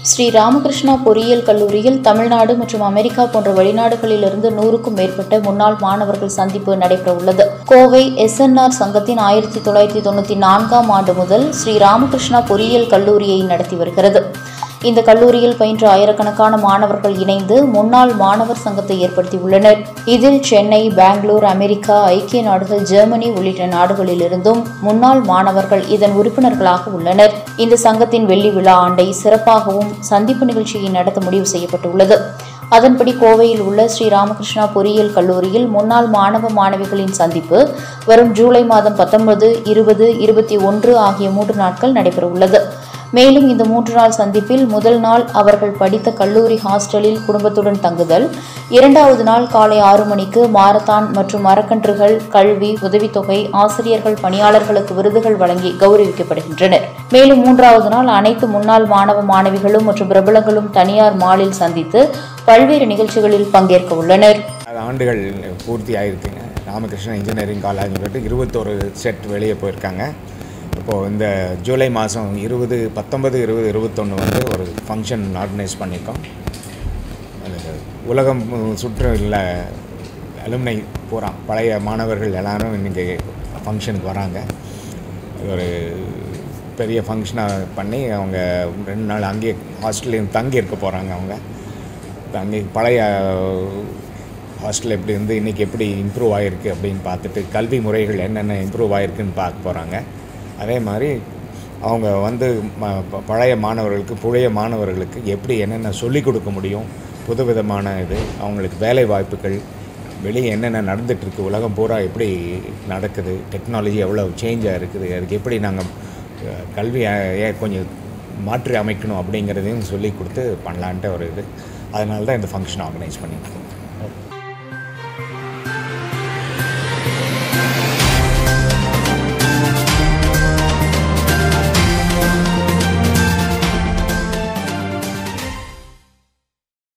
ஸ்ரீ ராமகிருஷ்ணா பொறியியல் கல்லூரியில் தமிழ்நாடு மற்றும் அமெரிக்கா போன்ற வெளிநாடுகளிலிருந்து நூறுக்கும் மேற்பட்ட முன்னாள் மாணவர்கள் சந்திப்பு நடைபெறவுள்ளது கோவை எஸ்என்ஆர் சங்கத்தின் ஆயிரத்தி தொள்ளாயிரத்தி தொண்ணூற்றி நான்காம் ஆண்டு முதல் ஸ்ரீ ராமகிருஷ்ணா பொறியியல் கல்லூரியை நடத்தி வருகிறது இந்த கல்லூரியில் பயின்ற ஆயிரக்கணக்கான மாணவர்கள் இணைந்து முன்னாள் மாணவர் சங்கத்தை ஏற்படுத்தியுள்ளனர் இதில் சென்னை பெங்களூர் அமெரிக்கா ஐக்கிய நாடுகள் ஜெர்மனி உள்ளிட்ட நாடுகளிலிருந்தும் முன்னாள் மாணவர்கள் இதன் உறுப்பினர்களாக உள்ளனர் இந்த சங்கத்தின் வெள்ளி விழா ஆண்டை சிறப்பாகவும் சந்திப்பு நிகழ்ச்சியை நடத்த முடிவு செய்யப்பட்டுள்ளது அதன்படி கோவையில் உள்ள ஸ்ரீ ராமகிருஷ்ணா பொறியியல் கல்லூரியில் முன்னாள் மாணவ மாணவிகளின் சந்திப்பு வரும் ஜூலை மாதம் பத்தொன்பது இருபது இருபத்தி ஒன்று ஆகிய மூன்று நாட்கள் நடைபெறவுள்ளது மேலும் இந்த மூன்று நாள் சந்திப்பில் முதல் நாள் அவர்கள் படித்த கல்லூரி ஹாஸ்டலில் குடும்பத்துடன் தங்குதல் இரண்டாவது நாள் காலை ஆறு மணிக்கு மாரத்தான் மற்றும் மரக்கன்றுகள் கல்வி உதவித்தொகை ஆசிரியர்கள் பணியாளர்களுக்கு விருதுகள் வழங்கி கௌரவிக்கப்படுகின்றனர் மேலும் மூன்றாவது நாள் அனைத்து முன்னாள் மாணவ மாணவிகளும் மற்றும் பிரபலங்களும் தனியார் மாலில் சந்தித்து பல்வேறு நிகழ்ச்சிகளில் பங்கேற்க உள்ளனர் அது ஆண்டுகள் பூர்த்தி ஆகிருக்குங்க ராமகிருஷ்ணன் இன்ஜினியரிங் காலேஜ் சொல்லிட்டு இருபத்தோரு செட் வெளியே போயிருக்காங்க இப்போது இந்த ஜூலை மாதம் இருபது பத்தொன்பது இருபது இருபத்தொன்று வந்து ஒரு ஃபங்க்ஷன் ஆர்கனைஸ் பண்ணியிருக்கோம் அது உலகம் சுற்று இல்லை அலுமினை பூரா பழைய மாணவர்கள் எல்லாரும் இன்றைக்கி ஃபங்க்ஷனுக்கு வராங்க இது ஒரு பெரிய ஃபங்க்ஷனாக பண்ணி அவங்க ரெண்டு நாள் அங்கேயே ஹாஸ்டல்லையும் தங்கி இருக்க போகிறாங்க அவங்க தங்கி பழைய ஹாஸ்டல் எப்படி இருந்து இன்றைக்கி எப்படி இம்ப்ரூவ் ஆகிருக்கு அப்படின்னு பார்த்துட்டு கல்வி முறைகள் என்னென்ன இம்ப்ரூவ் ஆகிருக்குன்னு பார்க்க போகிறாங்க அதே மாதிரி அவங்க வந்து ம ப- பழைய மாணவர்களுக்கு புழைய மாணவர்களுக்கு எப்படி என்னென்ன சொல்லிக் கொடுக்க முடியும் புதுவிதமான இது அவங்களுக்கு வேலை வாய்ப்புகள் வெளியே என்னென்ன நடந்துகிட்ருக்கு உலகம் பூரா எப்படி நடக்குது டெக்னாலஜி எவ்வளோ சேஞ்சாக இருக்குது அதுக்கு எப்படி நாங்கள் கல்வியை ஏன் கொஞ்சம் மாற்றி அமைக்கணும் அப்படிங்கிறதையும் சொல்லி கொடுத்து பண்ணலான்ட்டு ஒரு இது அதனால தான் இந்த ஃபங்க்ஷன் ஆர்கனைஸ் பண்ணியிருக்கோம்